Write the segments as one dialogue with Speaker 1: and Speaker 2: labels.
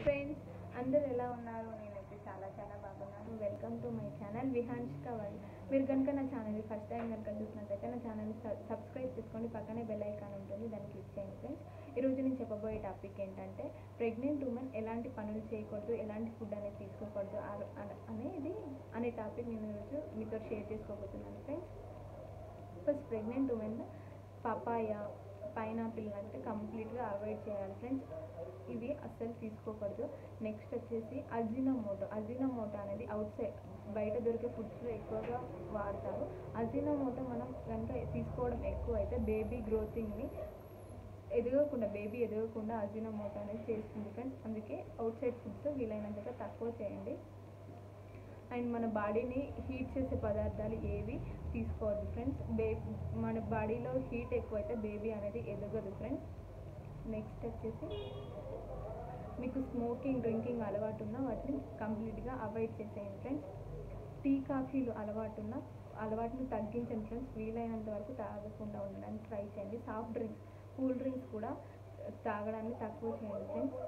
Speaker 1: friends అందరు ఎలా ఉన్నారు నేనైతే చాలా చాలా బాగున్నాను welcome to my channel Vihanshika వల్ మీరు కనుక నా ఛానల్ని ఫస్ట్ టైం కనుక చూసినట్లయితే నా ఛానల్ని సబ్స్క్రైబ్ చేసుకోండి పక్కనే బెల్ ఐకాన్ ఉంటుంది దాన్ని క్లిక్ చేయండి ఫ్రెండ్స్ ఈరోజు నేను చెప్పబోయే టాపిక్ ఏంటంటే ప్రెగ్నెంట్ ఉమెన్ ఎలాంటి పనులు చేయకూడదు ఎలాంటి ఫుడ్ అనేది తీసుకోకూడదు ఆ- అన- అనేది అనే టాపిక్ నేను ఈరోజు మీతో షేర్ చేసుకోబోతున్నాను friends first pregnant women papaya pineapple అంటే కంప్లీట్గా అవాయిడ్ చేయాలి ఫ్రెండ్స్ ఇవి అస్సలు తీసుకోకూడదు నెక్స్ట్ వచ్చేసి అజినోమోటో అజినోమోటో అనేది అవుట్ సైడ్ బయట దొరికే ఫుడ్స్లో ఎక్కువగా వాడతారు అజినోమోటో మనం కనుక తీసుకోవడం ఎక్కువ అయితే బేబీ గ్రోతింగ్ని ఎదగకుండా బేబీ ఎదగకుండా అజినోమోటో అనేది చేస్తుంది ఫ్రెండ్స్ అందుకే అవుట్ సైడ్ ఫుడ్స్ వీలైనంతగా తక్కువ చేయండి అండ్ మన బాడీని హీట్ చేసే పదార్థాలు ఏవి తీసుకోవద్దు ఫ్రెండ్స్ బే మన బాడీలో హీట్ ఎక్కువైతే బేబీ అనేది ఎదగదు ఫ్రెండ్స్ నెక్స్ట్ వచ్చేసి మీకు స్మోకింగ్ డ్రింకింగ్ అలవాటు ఉన్న వాటిని కంప్లీట్గా అవాయిడ్ చేసేయండి ఫ్రెండ్స్ టీ కాఫీలు అలవాటు ఉన్న అలవాటుని తగ్గించండి ఫ్రెండ్స్ వీలైనంత వరకు తాగకుండా ఉండడానికి ట్రై చేయండి సాఫ్ట్ డ్రింక్స్ కూల్ డ్రింక్స్ కూడా తాగడాన్ని తక్కువ చేయండి ఫ్రెండ్స్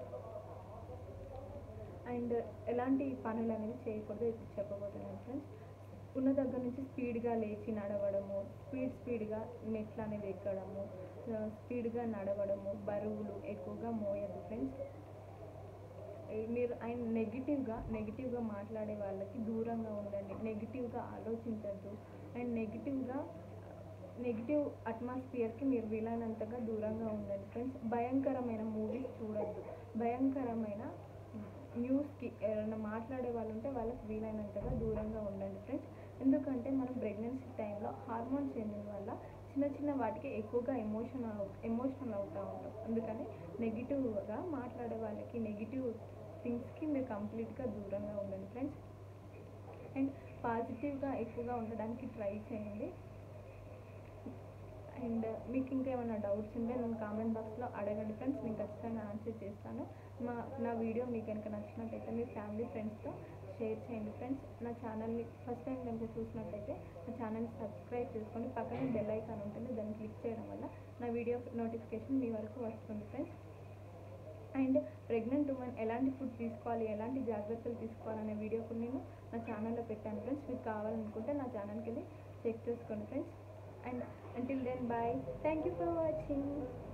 Speaker 1: అండ్ ఎలాంటి పనులు అనేది చేయకూడదు ఇప్పుడు చెప్పబోతున్నాను ఫ్రెండ్స్ ఉన్న దగ్గర నుంచి స్పీడ్గా లేచి నడవడము స్పీడ్ స్పీడ్గా మెట్లు అనేది ఎక్కడము ఆ, స్పీడ్గా నడవడము బరువులు ఎక్కువగా మోయద్దు ఫ్రెండ్స్ ఏ, మీరు ఆయన నెగిటివ్గా నెగిటివ్గా మాట్లాడే వాళ్ళకి దూరంగా ఉండండి నెగిటివ్గా ఆలోచించద్దు అండ్ నెగిటివ్గా నెగిటివ్ అట్మాస్ఫియర్కి మీరు వీలైనంతగా దూరంగా ఉండండి ఫ్రెండ్స్ భయంకరమైన మూవీస్ చూడొద్దు భయంకరమైన న్యూస్కి ఎవరైనా మాట్లాడే వాళ్ళు ఉంటే వాళ్ళకి వీలైనంతగా దూరంగా ఉండండి ఫ్రెండ్స్ ఎందుకంటే మనం ప్రెగ్నెన్సీ టైంలో హార్మోన్ చేంజింగ్ వల్ల చిన్న చిన్న వాటికి ఎక్కువగా ఎమోషనల్ ఎమోషనల్ అవుతూ ఉంటాం అందుకని నెగిటివ్గా మాట్లాడే వాళ్ళకి నెగిటివ్ థింగ్స్కి మీరు కంప్లీట్గా దూరంగా ఉండండి ఫ్రెండ్స్ అండ్ పాజిటివ్గా ఎక్కువగా ఉండడానికి ట్రై చేయండి అండ్ మీకు ఇంకా ఏమైనా డౌట్స్ ఉంటే నన్ను కామెంట్ బాక్స్లో అడగండి ఫ్రెండ్స్ నేను ఖచ్చితంగా ఆన్సర్ చేస్తాను మా నా వీడియో మీకు కనుక నచ్చినట్టయితే మీ ఫ్యామిలీ ఫ్రెండ్స్తో షేర్ చేయండి ఫ్రెండ్స్ నా ఛానల్ని ఫస్ట్ టైం కనుక చూసినట్టయితే నా ఛానల్ని సబ్స్క్రైబ్ చేసుకొని పక్కనే బెల్ ఐకాన్ ఉంటుంది దాన్ని క్లిక్ చేయడం వల్ల నా వీడియో నోటిఫికేషన్ మీ వరకు వస్తుంది ఫ్రెండ్స్ అండ్ ప్రెగ్నెంట్ ఉమెన్ ఎలాంటి ఫుడ్ తీసుకోవాలి ఎలాంటి జాగ్రత్తలు తీసుకోవాలనే వీడియో కూడా నేను నా ఛానల్లో పెట్టాను ఫ్రెండ్స్ మీకు కావాలనుకుంటే నా ఛానల్కి వెళ్ళి చెక్ చేసుకోండి friends and until then bye thank you for watching